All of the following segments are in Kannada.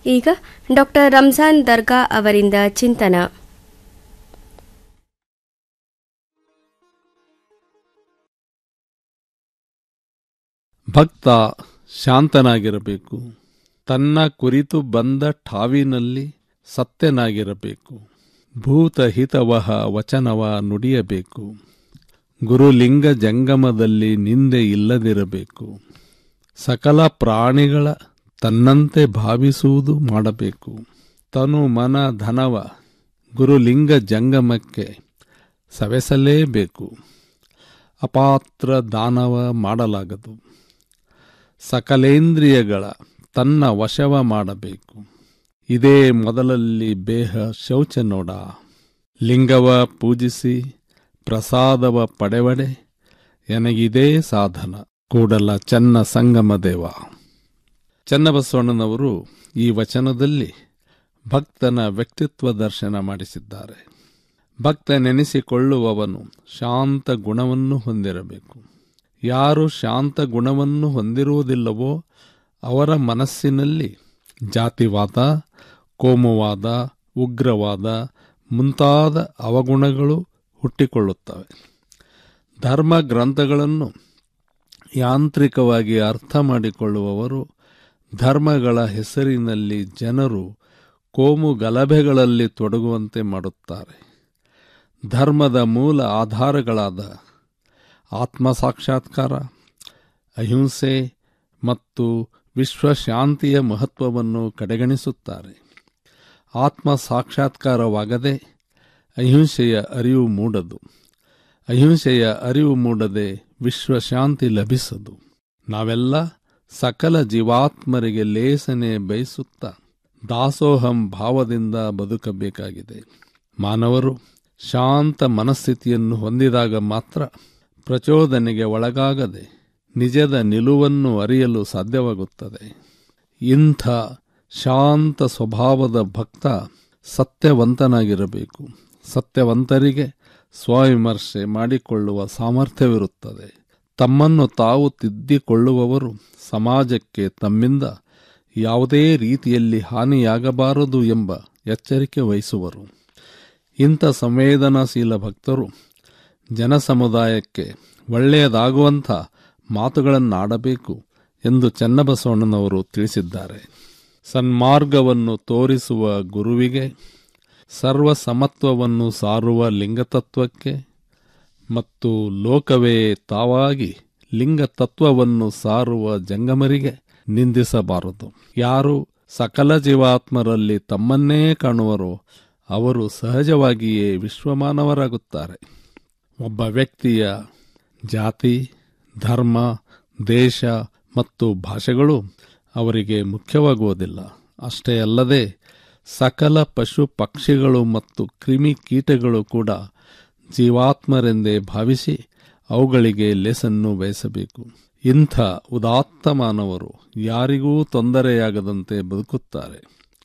ಈಗ ಡಾಕ್ಟರ್ ರಂಜಾನ್ ದರ್ಗಾ ಅವರಿಂದ ಚಿಂತನ ಭಕ್ತ ಶಾಂತನಾಗಿರಬೇಕು ತನ್ನ ಕುರಿತು ಬಂದ ಠಾವಿನಲ್ಲಿ ಸತ್ಯನಾಗಿರಬೇಕು ಭೂತಹಿತವಹ ವಚನವ ನುಡಿಯಬೇಕು ಗುರುಲಿಂಗ ಜಂಗಮದಲ್ಲಿ ನಿಂದೆ ಇಲ್ಲದಿರಬೇಕು ಸಕಲ ಪ್ರಾಣಿಗಳ ತನ್ನಂತೆ ಭಾವಿಸುವುದು ಮಾಡಬೇಕು ತನು ಮನ ಧನವ ಗುರುಲಿಂಗ ಜಂಗಮಕ್ಕೆ ಸವೆಸಲೇಬೇಕು ಅಪಾತ್ರ ದಾನವ ಮಾಡಲಾಗದು ಸಕಲೇಂದ್ರಿಯಗಳ ತನ್ನ ವಶವ ಮಾಡಬೇಕು ಇದೇ ಮೊದಲಲ್ಲಿ ಬೇಹ ಶೌಚ ನೋಡ ಲಿಂಗವ ಪೂಜಿಸಿ ಪ್ರಸಾದವ ಪಡೆವಡೆ ಎನಗಿದೇ ಸಾಧನ ಕೂಡಲ ಚನ್ನ ಸಂಗಮ ದೇವ ಚನ್ನಬಸವಣ್ಣನವರು ಈ ವಚನದಲ್ಲಿ ಭಕ್ತನ ವ್ಯಕ್ತಿತ್ವ ದರ್ಶನ ಮಾಡಿಸಿದ್ದಾರೆ ಭಕ್ತ ನೆನೆಸಿಕೊಳ್ಳುವವನು ಶಾಂತ ಗುಣವನ್ನು ಹೊಂದಿರಬೇಕು ಯಾರು ಶಾಂತ ಗುಣವನ್ನು ಹೊಂದಿರುವುದಿಲ್ಲವೋ ಅವರ ಮನಸ್ಸಿನಲ್ಲಿ ಜಾತಿವಾದ ಕೋಮುವಾದ ಉಗ್ರವಾದ ಮುಂತಾದ ಅವಗುಣಗಳು ಹುಟ್ಟಿಕೊಳ್ಳುತ್ತವೆ ಧರ್ಮ ಗ್ರಂಥಗಳನ್ನು ಯಾಂತ್ರಿಕವಾಗಿ ಅರ್ಥ ಮಾಡಿಕೊಳ್ಳುವವರು ಧರ್ಮಗಳ ಹೆಸರಿನಲ್ಲಿ ಜನರು ಕೋಮು ಗಲಭೆಗಳಲ್ಲಿ ತೊಡಗುವಂತೆ ಮಾಡುತ್ತಾರೆ ಧರ್ಮದ ಮೂಲ ಆಧಾರಗಳಾದ ಆತ್ಮ ಸಾಕ್ಷಾತ್ಕಾರ ಅಹಿಂಸೆ ಮತ್ತು ವಿಶ್ವಶಾಂತಿಯ ಮಹತ್ವವನ್ನು ಕಡೆಗಣಿಸುತ್ತಾರೆ ಆತ್ಮ ಸಾಕ್ಷಾತ್ಕಾರವಾಗದೆ ಅಹಿಂಸೆಯ ಅರಿವು ಮೂಡದು ಅಹಿಂಸೆಯ ಅರಿವು ಮೂಡದೆ ವಿಶ್ವಶಾಂತಿ ಲಭಿಸದು ನಾವೆಲ್ಲ ಸಕಲ ಜೀವಾತ್ಮರಿಗೆ ಲೇಸನೆ ಬಯಸುತ್ತಾ ದಾಸೋಹಂ ಭಾವದಿಂದ ಬದುಕಬೇಕಾಗಿದೆ ಮಾನವರು ಶಾಂತ ಮನಸ್ಥಿತಿಯನ್ನು ಹೊಂದಿದಾಗ ಮಾತ್ರ ಪ್ರಚೋದನೆಗೆ ಒಳಗಾಗದೆ ನಿಜದ ನಿಲುವನ್ನು ಅರಿಯಲು ಸಾಧ್ಯವಾಗುತ್ತದೆ ಇಂಥ ಶಾಂತ ಸ್ವಭಾವದ ಭಕ್ತ ಸತ್ಯವಂತನಾಗಿರಬೇಕು ಸತ್ಯವಂತರಿಗೆ ಸ್ವವಿಮರ್ಶೆ ಮಾಡಿಕೊಳ್ಳುವ ಸಾಮರ್ಥ್ಯವಿರುತ್ತದೆ ತಮ್ಮನ್ನು ತಾವು ತಿದ್ದಿಕೊಳ್ಳುವವರು ಸಮಾಜಕ್ಕೆ ತಮ್ಮಿಂದ ಯಾವುದೇ ರೀತಿಯಲ್ಲಿ ಹಾನಿಯಾಗಬಾರದು ಎಂಬ ಎಚ್ಚರಿಕೆ ವಹಿಸುವರು ಇಂಥ ಸಂವೇದನಾಶೀಲ ಭಕ್ತರು ಜನಸಮುದಾಯಕ್ಕೆ ಒಳ್ಳೆಯದಾಗುವಂಥ ಮಾತುಗಳನ್ನಾಡಬೇಕು ಎಂದು ಚನ್ನಬಸವಣ್ಣನವರು ತಿಳಿಸಿದ್ದಾರೆ ಸನ್ಮಾರ್ಗವನ್ನು ತೋರಿಸುವ ಗುರುವಿಗೆ ಸರ್ವ ಸಮತ್ವವನ್ನು ಸಾರುವ ಲಿಂಗತತ್ವಕ್ಕೆ ಮತ್ತು ಲೋಕವೇ ತಾವಾಗಿ ಲಿಂಗತತ್ವವನ್ನು ಸಾರುವ ಜಂಗಮರಿಗೆ ನಿಂದಿಸಬಾರದು ಯಾರು ಸಕಲ ಜೀವಾತ್ಮರಲ್ಲಿ ತಮ್ಮನ್ನೇ ಕಾಣುವರೋ ಅವರು ಸಹಜವಾಗಿಯೇ ವಿಶ್ವಮಾನವರಾಗುತ್ತಾರೆ ಒಬ್ಬ ವ್ಯಕ್ತಿಯ ಜಾತಿ ಧರ್ಮ ದೇಶ ಮತ್ತು ಭಾಷೆಗಳು ಅವರಿಗೆ ಮುಖ್ಯವಾಗುವುದಿಲ್ಲ ಅಷ್ಟೇ ಅಲ್ಲದೆ ಸಕಲ ಪಶು ಪಕ್ಷಿಗಳು ಮತ್ತು ಕ್ರಿಮಿ ಕೀಟಗಳು ಕೂಡ ಜೀವಾತ್ಮರೆಂದೇ ಭಾವಿಸಿ ಅವುಗಳಿಗೆ ಲೆಸನ್ನು ಬಯಸಬೇಕು ಇಂಥ ಉದಾತ್ತ ಮಾನವರು ಯಾರಿಗೂ ತೊಂದರೆಯಾಗದಂತೆ ಬದುಕುತ್ತಾರೆ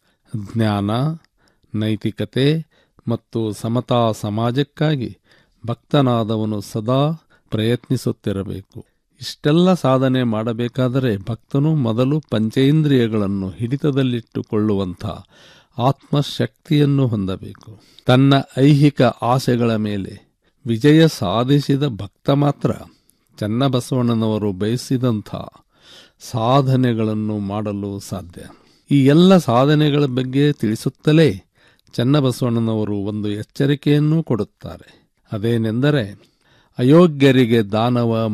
ಜ್ಞಾನ ನೈತಿಕತೆ ಮತ್ತು ಸಮತಾ ಸಮಾಜಕ್ಕಾಗಿ ಭಕ್ತನಾದವನು ಸದಾ ಪ್ರಯತ್ನಿಸುತ್ತಿರಬೇಕು ಇಷ್ಟೆಲ್ಲ ಸಾಧನೆ ಮಾಡಬೇಕಾದರೆ ಭಕ್ತನು ಮೊದಲು ಪಂಚೇಂದ್ರಿಯಗಳನ್ನು ಹಿಡಿತದಲ್ಲಿಟ್ಟುಕೊಳ್ಳುವಂಥ ಆತ್ಮಶಕ್ತಿಯನ್ನು ಹೊಂದಬೇಕು ತನ್ನ ಐಹಿಕ ಆಸೆಗಳ ಮೇಲೆ ವಿಜಯ ಸಾಧಿಸಿದ ಭಕ್ತ ಮಾತ್ರ ಚನ್ನಬಸವಣ್ಣನವರು ಬಯಸಿದಂಥ ಸಾಧನೆಗಳನ್ನು ಮಾಡಲು ಸಾಧ್ಯ ಈ ಎಲ್ಲ ಸಾಧನೆಗಳ ಬಗ್ಗೆ ತಿಳಿಸುತ್ತಲೇ ಚನ್ನಬಸವಣ್ಣನವರು ಒಂದು ಎಚ್ಚರಿಕೆಯನ್ನೂ ಕೊಡುತ್ತಾರೆ ಅದೇನೆಂದರೆ ಅಯೋಗ್ಯರಿಗೆ ದಾನವ